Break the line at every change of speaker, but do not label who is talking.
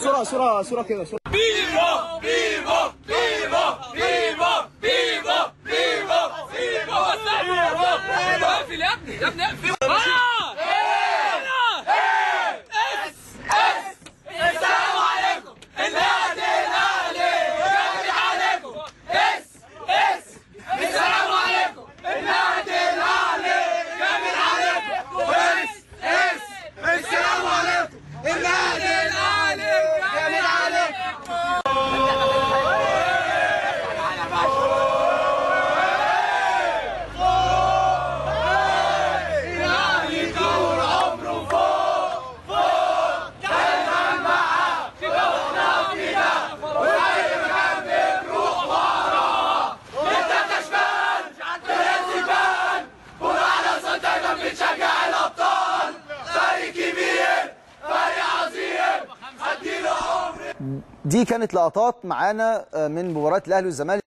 صوره صوره صوره كده صوره
فيفا فيفا فيفا فيفا فيفا فيفا فيفا فيفا اقفل يا ابني يا ابني اقفل خلاص السلام عليكم النادي الاهلي جامد عليكم اس اس السلام عليكم النادي الاهلي جامد عليكم اس اس السلام عليكم النادي الاهلي جامد عليكم بنشجع الابطال فريق كبير فريق عظيم هديله عمر
دي كانت لقطات معانا آه، من مباراه الاهلي والزمالك